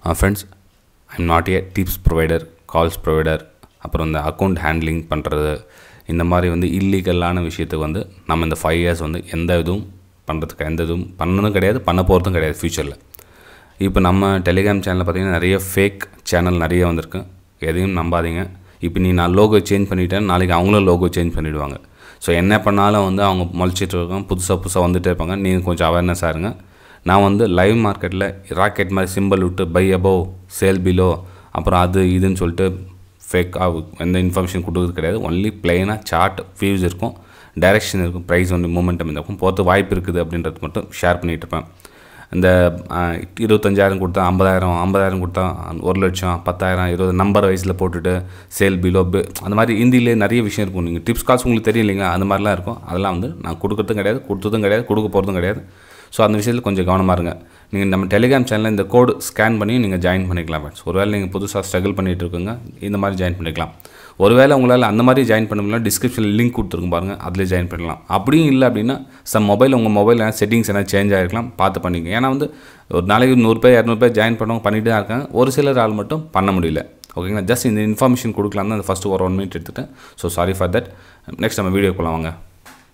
friends I'm not a tips provider calls provider அப்புறம் இந்த account handling பண்ணுறது இந்த மாதிரி வந்து இல்லீகலான விஷயத்துக்கு வந்து நம்ம இந்த ஃபைவ் இயர்ஸ் வந்து எந்த இதுவும் பண்ணுறதுக்கு எந்த இதுவும் பண்ணதும் கிடையாது பண்ண போகிறதும் கிடையாது ஃப்யூச்சரில் இப்போ நம்ம டெலிகிராம் சேனலில் பார்த்தீங்கன்னா நிறைய ஃபேக் சேனல் நிறைய வந்திருக்கு எதையும் நம்பாதீங்க இப்போ நீ நான் லோகோ சேஞ்ச் பண்ணிட்டேன் நாளைக்கு அவங்களும் லோகோ சேஞ்ச் பண்ணிவிடுவாங்க ஸோ என்ன பண்ணாலும் வந்து அவங்க முளைச்சிட்டு இருக்காங்க புதுசாக புதுசாக வந்துட்டே இருப்பாங்க நீங்கள் கொஞ்சம் அவேர்னஸாக இருங்க நான் வந்து லைவ் மார்க்கெட்டில் ராக்கெட் மாதிரி சிம்பிள் விட்டு பை அபோவ் சேல் பிலோ அப்புறம் அது இதுன்னு சொல்லிட்டு ஃபேக் எந்த இன்ஃபர்மேஷன் கொடுக்குறது கிடையாது ஒன்லி பிளெயினாக சார்ட் வியூஸ் இருக்கும் டைரெக்ஷன் இருக்கும் ப்ரைஸ் ஒன்று மூமெண்டம் இருக்கும் போகிறது வாய்ப்பு இருக்குது அப்படின்றது மட்டும் ஷேர் பண்ணிகிட்டு இருப்பேன் இந்த அஹ், இருபத்தஞ்சாயிரம் கொடுத்தா ஐம்பதாயிரம் ஐம்பதாயிரம் கொடுத்தா ஒரு லட்சம் பத்தாயிரம் இருபது நம்பர் வயசில் போட்டுட்டு சேல் பிலோ அந்த மாதிரி ஹிந்திலே நிறைய விஷயம் இருக்கும் நீங்கள் டிப்ஸ் கால்ஸ் உங்களுக்கு தெரியும் இல்லைங்களா அந்த மாதிரிலாம் இருக்கும் அதெல்லாம் வந்து நான் கொடுக்குறதும் கிடையாது கொடுத்ததும் கிடையாது கொடுக்க போகிறதும் கிடையாது ஸோ அந்த விஷயத்தில் கொஞ்சம் கவனமாக இருங்க நீங்கள் நம்ம டெலிகிராம் சேனலில் இந்த கோடு ஸ்கேன் பண்ணி நீங்கள் ஜாயின் பண்ணிக்கலாம் ஃப்ரெண்ட்ஸ் ஒருவேளை நீங்கள் புதுசாக ஸ்ட்ரகிள் பண்ணிகிட்டு இருக்குங்க இந்த மாதிரி ஜாயின் பண்ணிக்கலாம் ஒருவேளை உங்களால் அந்த மாதிரி ஜாயின் பண்ண முடியல டிஸ்கிரிப்ஷனில் லிங்க் கொடுத்துருக்கும் பாருங்கள் அதில் ஜாயின் பண்ணலாம் அப்படியும் இல்லை அப்படின்னா சம் மொபைல் உங்கள் மொபைல் செட்டிங்ஸ் என்ன சேஞ்ச் ஆகிருக்கலாம் பார்த்து பண்ணிங்க ஏன்னா வந்து ஒரு நாளைக்கு நூறு பேர் இரநூறு பேர் ஜாயின் பண்ணவங்க பண்ணிட்டு தான் இருக்காங்க ஒரு சிலர் ஆள் மட்டும் பண்ண முடியல ஓகேங்களா ஜஸ்ட் இந்த இன்ஃபர்மேஷன் கொடுக்கலாம் தான் ஃபஸ்ட்டு ஒரு ஒன் மினிட் எடுத்துட்டேன் so sorry for that next நம்ம வீடியோ போகலாம் வாங்க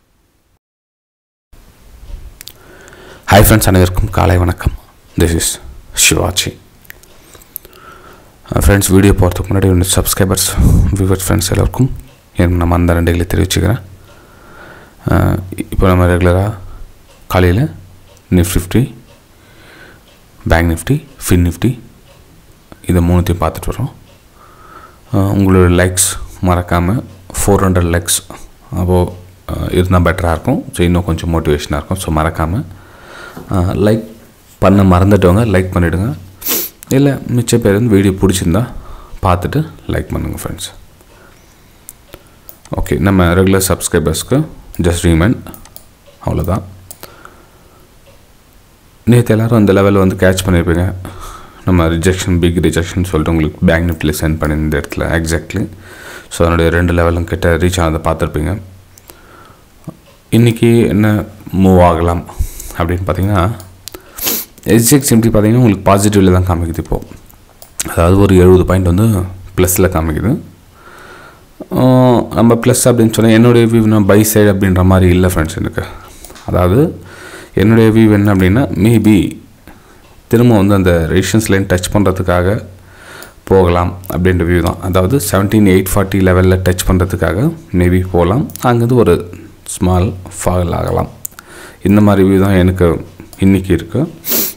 ஹாய் ஃப்ரெண்ட்ஸ் அனைவருக்கும் காலை வணக்கம் this is Sivachi friends video போகிறதுக்கு முன்னாடி ஒன்று சப்ஸ்கிரைபர்ஸ் வியூவர்ஸ் ஃப்ரெண்ட்ஸ் எல்லோருக்கும் என் நம்ம அந்த ரெண்டுகளை தெரிவிச்சுக்கிறேன் அஹ் இப்போ நம்ம ரெகுலராக காலையில் Nifty fifty bank Nifty fin Nifty இதை மூணுத்தையும் பார்த்துட்டு வரோம் அஹ் உங்களோட லைக்ஸ் மறக்காமல் ஃபோர் ஹண்ட்ரட் லைக்ஸ் அப்போது இருந்தால் பெட்டராக இருக்கும் ஸோ இன்னும் கொஞ்சம் மோட்டிவேஷனாக இருக்கும் ஸோ மறக்காமல் லைக் பண்ண மறந்துட்டவங்க லைக் பண்ணிவிடுங்க இல்லை மிச்ச பேர் வந்து வீடியோ பிடிச்சிருந்தா பார்த்துட்டு லைக் பண்ணுங்கள் ஃப்ரெண்ட்ஸ் ஓகே நம்ம ரெகுலர் சப்ஸ்கிரைபர்ஸ்க்கு ஜஸ்ட் ரீமைண்ட் அவ்வளோதான் நேற்று எல்லோரும் அந்த லெவலில் வந்து கேட்ச் பண்ணியிருப்பீங்க நம்ம ரிஜெக்ஷன் பிக் ரிஜெக்ஷன் சொல்லிட்டு உங்களுக்கு பேங்க் நிஃப்டியில் சென்ட் பண்ணி இந்த இடத்துல எக்ஸாக்ட்லி ஸோ அதனுடைய ரெண்டு லெவலும் கிட்ட ரீச் ஆனதை பார்த்துருப்பீங்க இன்றைக்கி என்ன மூவ் ஆகலாம் அப்படின்னு பார்த்தீங்கன்னா எஸ்ஜெக் சிம்டி பார்த்தீங்கன்னா உங்களுக்கு பாசிட்டிவில் தான் காமிக்குது இப்போது அதாவது ஒரு எழுபது பாயிண்ட் வந்து ப்ளஸில் காமிக்குது ஆஹ் நம்ம ப்ளஸ் அப்படின்னு சொன்னால் என்னுடைய வியூ நான் பை சைடு அப்படின்ற மாதிரி இல்லை ஃப்ரெண்ட்ஸ் எனக்கு அதாவது என்னுடைய வியூ என்ன அப்படின்னா மேபி திரும்ப வந்து அந்த ரெசிஷன்ஸ் லைன் டச் பண்ணுறதுக்காக போகலாம் அப்படின்ற வியூ தான் அதாவது செவன்டீன் எயிட் ஃபார்ட்டி லெவலில் டச் பண்ணுறதுக்காக மேபி போகலாம் அங்கேருந்து ஒரு ஸ்மால் ஃபால் ஆகலாம் இந்த மாதிரி வியூ தான் எனக்கு இன்றைக்கி இருக்குது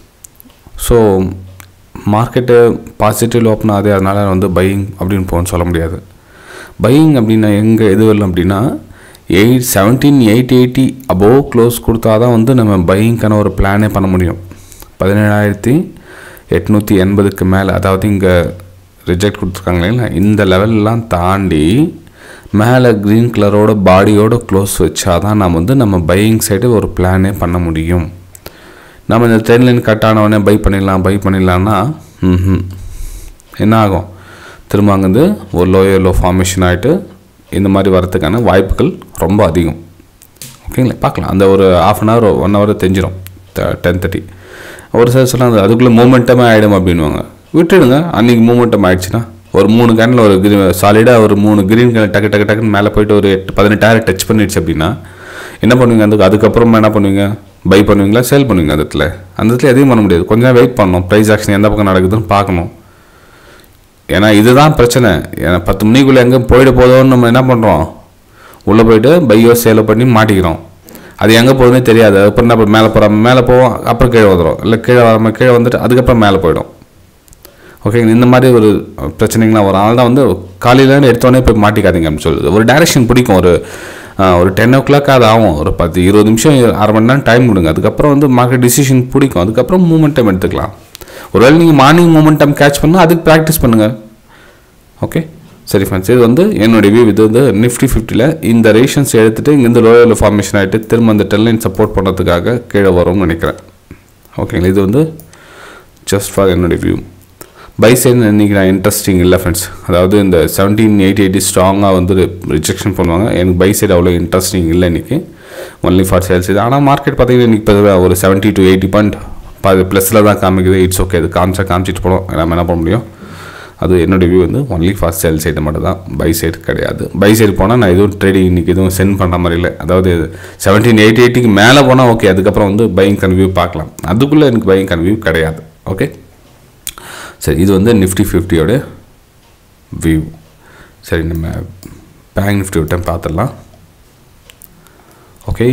ஸோ மார்க்கெட்டு பாசிட்டிவ் ஓப்பன் ஆகுது அதனால் வந்து பையிங் அப்படின்னு போகணும்னு சொல்ல முடியாது பையிங் அப்படின்னா எங்கே எது வரலாம் அப்படின்னா eight seventeen eight eighty above close கொடுத்தா தான் வந்து நம்ம பையிங்க்கான ஒரு பிளானே பண்ண முடியும் பதினேழாயிரத்தி எட்நூற்றி எண்பதுக்கு மேலே அதாவது இங்கே ரிஜெக்ட் கொடுத்துருக்காங்க இல்லைங்களா இந்த லெவல்லாம் தாண்டி மேலே க்ரீன் கலரோட பாடியோட க்ளோஸ் வச்சா தான் நம்ம வந்து நம்ம பையிங் சைடு ஒரு பிளானே பண்ண முடியும் நம்ம இந்த ட்ரெயின் லைன் கட் ஆனவொடனே பை பண்ணிடலாம் பை பண்ணிடலாம்னா ம் என்ன ஆகும் திரும்ப அங்கேருந்து ஒரு லோயோ லோ ஃபார்மேஷன் ஆகிட்டு இந்த மாதிரி வரதுக்கான வாய்ப்புகள் ரொம்ப அதிகம் ஓகேங்களா பார்க்கலாம் அந்த ஒரு half an hour one hour தெரிஞ்சிடும் டென் தேர்ட்டி ஒரு சிலர் சொன்னாங்க அதுக்குள்ளே மூமெண்டமே ஆகிடும் அப்படின்வாங்க விட்டுடுங்க அன்றைக்கி மூமெண்டம் ஆயிடுச்சுன்னா ஒரு மூணு கேனில் ஒரு கிரீ சாலிடாக ஒரு மூணு கிரீன் கேன் டக்கு டக்கு டக்குன்னு மேலே போயிட்டு ஒரு எட்டு பதினெட்டாயிரம் டச் பண்ணிடுச்சு அப்படின்னா என்ன பண்ணுவீங்க அதுக்கு அதுக்கப்புறமா என்ன பண்ணுவீங்க பை பண்ணுவீங்களா சேல் பண்ணுவீங்க அந்த இடத்துல அந்த இடத்துல எதையும் பண்ண முடியாது கொஞ்சம் வெயிட் பண்ணணும் ப்ரைஸ் ஆக்ஷன் எந்த பக்கம் நடக்குதுன்னு பார்க்கணும் ஏன்னா இதுதான் பிரச்சனை ஏன்னா பத்து மணிக்குள்ளே எங்கே போயிட போதோன்னு நம்ம என்ன பண்ணுறோம் உள்ளே போயிட்டு பையோ சேலோ பண்ணி மாட்டிக்கிறோம் அது எங்கே போகுதுன்னே தெரியாது அப்புறம் என்ன மேலே போகிறோம் மேலே போவோம் அப்புறம் கீழே வந்துடும் இல்லை கீழே வராம கீழே வந்துட்டு அதுக்கப்புறம் மேலே போயிடும் ஓகேங்க இந்த மாதிரி ஒரு பிரச்சனைங்களாம் வரும் அதனால தான் வந்து காலையில் எடுத்தோடனே போய் மாட்டிக்காதீங்க அப்படின்னு சொல்லுது ஒரு டைரக்ஷன் பிடிக்கும் ஒரு ஆஹ், ஒரு டென் ஓ கிளாக் அது ஆகும் ஒரு பத்து இருபது நிமிஷம் அரை மணி நேரம் டைம் கொடுங்க அதுக்கப்புறம் வந்து மார்க்கெட் டிசிஷன் பிடிக்கும் அதுக்கப்புறம் மூமெண்டம் எடுத்துக்கலாம் ஒருவேளை நீங்கள் மார்னிங் மூமெண்டம் கேட்ச் பண்ணால் அதுக்கு ப்ராக்டிஸ் பண்ணுங்கள் ஓகே சரி ஃப்ரெண்ட்ஸ் இது வந்து என்னுடைய வியூ இது வந்து நிஃப்டி ஃபிஃப்டியில் இந்த ரேஷன்ஸ் எடுத்துகிட்டு இங்கேருந்து லோயரில் ஃபார்மேஷன் ஆகிட்டு திரும்ப அந்த டென்லைன் சப்போர்ட் பண்ணுறதுக்காக கீழே வரும்னு நினைக்கிறேன் ஓகேங்களா இது வந்து ஜஸ்ட் ஃபார் என்னுடைய வியூ பை சைடு இன்றைக்கி நான் இன்ட்ரெஸ்டிங் இல்லை ஃப்ரெண்ட்ஸ் அதாவது இந்த செவன்டீன் எயிட்டி எயிட்டி ஸ்ட்ராங்காக வந்து ரிஜெக்ஷன் பண்ணுவாங்க எனக்கு பை சைடு அவ்வளோ இன்ட்ரெஸ்டிங் இல்லை இன்றைக்கி ஒன்லி ஃபார் சேல்ஸ் இது ஆனால் மார்க்கெட் பார்த்தீங்கன்னா இன்றைக்கி இப்போ ஒரு செவன்ட்டி டு எயிட்டி பாயிண்ட் பாதி ப்ளஸில் தான் காமிக்குது இட்ஸ் ஓகே அது காமிச்சா காமிச்சிட்டு போனோம் நம்ம என்ன பண்ண முடியும் அது என்னோட வியூ வந்து ஒன்லி ஃபார் சேல் சைடு மட்டும் தான் பை சைடு கிடையாது பை சைடு போனால் நான் எதுவும் ட்ரேடிங் இன்றைக்கி எதுவும் சென்ட் பண்ணுற மாதிரி இல்லை அதாவது செவன்டீன் எயிட்டி எயிட்டிக்கு மேலே போனால் ஓகே அதுக்கப்புறம் வந்து பையிங் கன்வியூ பார்க்கலாம் அதுக்குள்ளே எனக்கு பையிங் கன்வியூ கிடையாது ஓகே சரி இது வந்து நிஃப்டி ஃபிஃப்டியோட வியூ சரி நம்ம பேங்க் நிஃப்டி விட்டேன் பார்த்துடலாம் ஓகே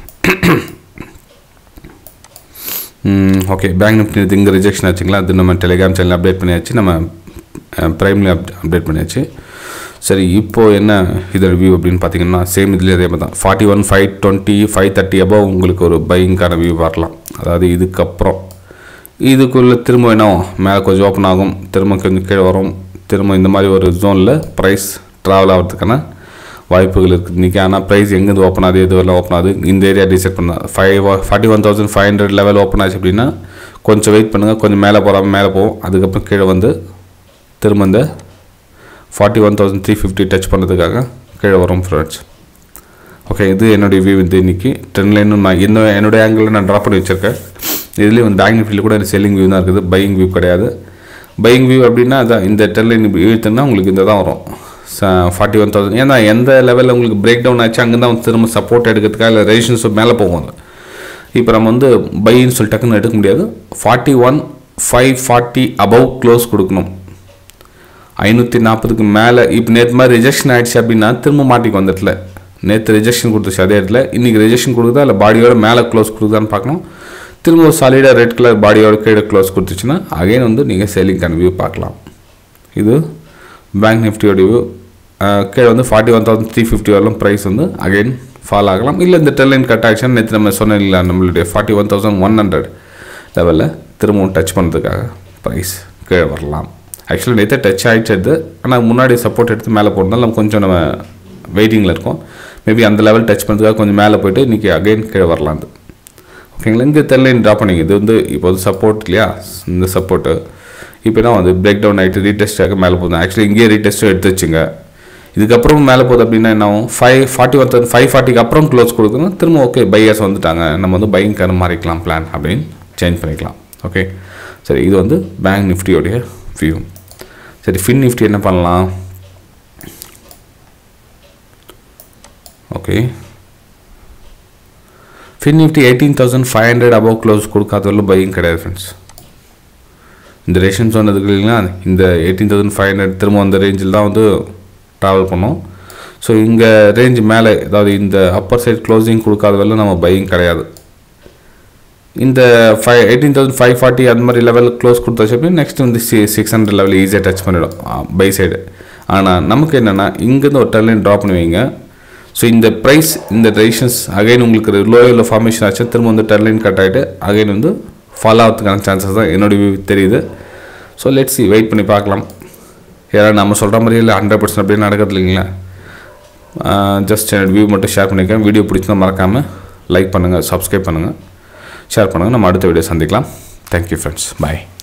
ஓகே பேங்க் நிஃப்டி இது இங்கே ரிஜெக்ஷன் ஆச்சுங்களா அது நம்ம டெலிகிராம் சேனல் அப்டேட் பண்ணியாச்சு நம்ம ப்ரைம்லேயும் அப் அப்டேட் பண்ணியாச்சு சரி இப்போது என்ன இதோட வியூ அப்படின்னு பார்த்தீங்கன்னா சேம் இதுலேயே அதே மாதிரி தான் forty one five twenty five thirty above உங்களுக்கு ஒரு பையிங்கான வியூ வரலாம் அதாவது இதுக்கப்புறம் இதுக்குள்ளே திரும்ப என்ன மேலே கொஞ்சம் ஓப்பன் ஆகும் திரும்ப கொஞ்சம் கீழே வரும் திரும்ப இந்த மாதிரி ஒரு ஜோனில் ப்ரைஸ் ட்ராவல் ஆகிறதுக்கான வாய்ப்புகள் இருக்குது இன்றைக்கி ஆனால் ப்ரைஸ் எங்கேருந்து ஓப்பன் ஆகுது எதுவெல்லாம் ஓப்பன் ஆகுது இந்த ஏரியா டிசைட் பண்ண five forty one thousand five hundred level open ஆச்சு அப்படின்னா கொஞ்சம் வெயிட் பண்ணுங்கள் கொஞ்சம் மேலே போகாமல் மேலே போகும் அதுக்கப்புறம் கீழே வந்து திரும்ப இந்த forty one thousand three fifty touch பண்ணுறதுக்காக கீழே வரும் ஃப்ரெண்ட்ஸ் ஓகே இது என்னுடைய வியூ வந்து இன்றைக்கி ட்ரெண்ட் லைனும் நான் இந்த என்னுடைய ஆங்கிளில் நான் ட்ரா பண்ணி வச்சுருக்கேன் இதுலேயும் வந்து பேங்க் நிஃப்டியில் கூட செல்லிங் வியூ தான் இருக்குது பையிங் வியூ கிடையாது பையிங் வியூ அப்படின்னா அதான் இந்த ட்ரெண்ட் லைன் இழுத்துன்னா உங்களுக்கு இந்த தான் வரும் ஃபார்ட்டி ஒன் தௌசண்ட் ஏன்னா எந்த லெவலில் உங்களுக்கு பிரேக் டவுன் ஆச்சு அங்கே தான் வந்து திரும்ப சப்போர்ட் எடுக்கிறதுக்காக இல்லை ரெசிஷன்ஸ் மேலே போகும் அது இப்போ நம்ம வந்து பைன்னு சொல்லி டக்குன்னு எடுக்க முடியாது forty one five forty above close கொடுக்கணும் ஐநூற்றி நாற்பதுக்கு மேலே இப்போ நேற்று மாதிரி ரிஜெக்ஷன் ஆகிடுச்சு அப்படின்னா திரும்ப மாட்டிக்கு அந்த இடத்துல நேற்று ரிஜெக்ஷன் கொடுத்துச்சு அதே இடத்துல இன்றைக்கி ரிஜெக்ஷன் கொடுக்குதா இல்லை பாடியோட மேலே க்ளோஸ் கொடுக்குதான்னு பார்க்கணும் திரும்ப சாலிடாக ரெட் கலர் பாடியோட கீழே க்ளோஸ் கொடுத்துச்சுன்னா அகைன் வந்து நீங்கள் சேலிங்கான வியூ பார்க்கலாம் இது பேங்க் நிஃப்டியோட வியூ கீழே வந்து forty one thousand three fifty வரலாம் ப்ரைஸ் வந்து அகைன் ஃபால் ஆகலாம் இல்லை இந்த டெல்லைன் கட் ஆக்ஷன் நேற்று நம்ம சொன்ன இல்லை நம்மளுடைய forty one thousand one hundred லெவலில் திரும்பவும் டச் பண்ணுறதுக்காக ப்ரைஸ் கீழே வரலாம் ஆக்சுவலி நேற்று டச் ஆகிடுச்சு அது ஆனால் முன்னாடி சப்போர்ட் எடுத்து மேலே போகிறதுனால நம்ம கொஞ்சம் நம்ம வெயிட்டிங்கில் இருக்கோம் மேபி அந்த லெவல் டச் பண்ணுறதுக்காக கொஞ்சம் மேலே போயிட்டு இன்றைக்கி அகைன் கீழே வரலாம் அது ஓகேங்களா இந்த தெல்லைன் ட்ரா பண்ணிங்க இது வந்து இப்போ வந்து சப்போர்ட் இல்லையா இந்த சப்போர்ட்டு இப்போ தான் வந்து பிரேக் டவுன் ஆகிட்டு ரீடெஸ்ட்டாக மேலே போகுது ஆக்சுவலி இங்கேயே ரீடெஸ்ட்டும் எடுத்து வச்சுங்க இதுக்கப்புறம் மேலே போகுது அப்படின்னா என்ன ஆகும் ஃபைவ் ஃபார்ட்டி ஒன் ஃபைவ் ஃபார்ட்டிக்கு அப்புறம் க்ளோஸ் கொடுக்கணும் திரும்ப ஓகே பையர்ஸ் வந்துட்டாங்க நம்ம வந்து பையிங் கரு மாறிக்கலாம் பிளான் அப்படின்னு சேஞ்ச் பண்ணிக்கலாம் ஓகே சரி இது வந்து பேங்க் நிஃப்டியோடைய வியூ சரி ஃபின் நிஃப்டி என்ன பண்ணலாம் ஓகே Fin Nifty eighteen thousand five hundred above close கொடுக்காதவரையும் பையிங் கிடையாது ஃப்ரெண்ட்ஸ் இந்த ரேஷன் சொன்னதுக்கு இல்லைங்களா இந்த எயிட்டீன் தௌசண்ட் ஃபைவ் ஹண்ட்ரட் திரும்ப அந்த ரேஞ்சில் தான் வந்து ட்ராவல் பண்ணோம் ஸோ இங்கே ரேஞ்ச் மேலே அதாவது இந்த அப்பர் சைட் க்ளோசிங் கொடுக்காத வரல நம்ம பையிங் கிடையாது இந்த five eighteen thousand five forty அந்த மாதிரி லெவல் க்ளோஸ் கொடுத்தாச்சு அப்படின்னு நெக்ஸ்ட் வந்து சி சிக்ஸ் ஹண்ட்ரட் லெவல் ஈஸியாக டச் பண்ணிடும் பை சைடு ஆனால் நமக்கு என்னென்னா இங்கேருந்து ஒரு டர்லைன் ட்ரா பண்ணுவீங்க ஸோ இந்த ப்ரைஸ் இந்த ரேஷன்ஸ் அகைன் உங்களுக்கு லோயில் ஃபார்மேஷன் ஆச்சு திரும்ப வந்து டர்லைன் கட் ஆகிட்டு அகைன் வந்து ஃபாலோ ஆகிறதுக்கான சான்சஸ் தான் என்னோட வியூ தெரியுது ஸோ லெட்ஸ் வெயிட் பண்ணி பார்க்கலாம் ஏன்னா நம்ம சொல்கிற மாதிரி இல்லை ஹண்ட்ரட் பர்சன்ட் அப்படியே நடக்கிறது இல்லைங்களா ஜஸ்ட் என்னோட வியூ மட்டும் ஷேர் பண்ணியிருக்கேன் வீடியோ பிடிச்சிருந்தா மறக்காமல் லைக் பண்ணுங்கள் சப்ஸ்கிரைப் பண்ணுங்கள் ஷேர் பண்ணுங்கள் நம்ம அடுத்த வீடியோ சந்திக்கலாம் தேங்க்யூ ஃப்ரெண்ட்ஸ் பாய்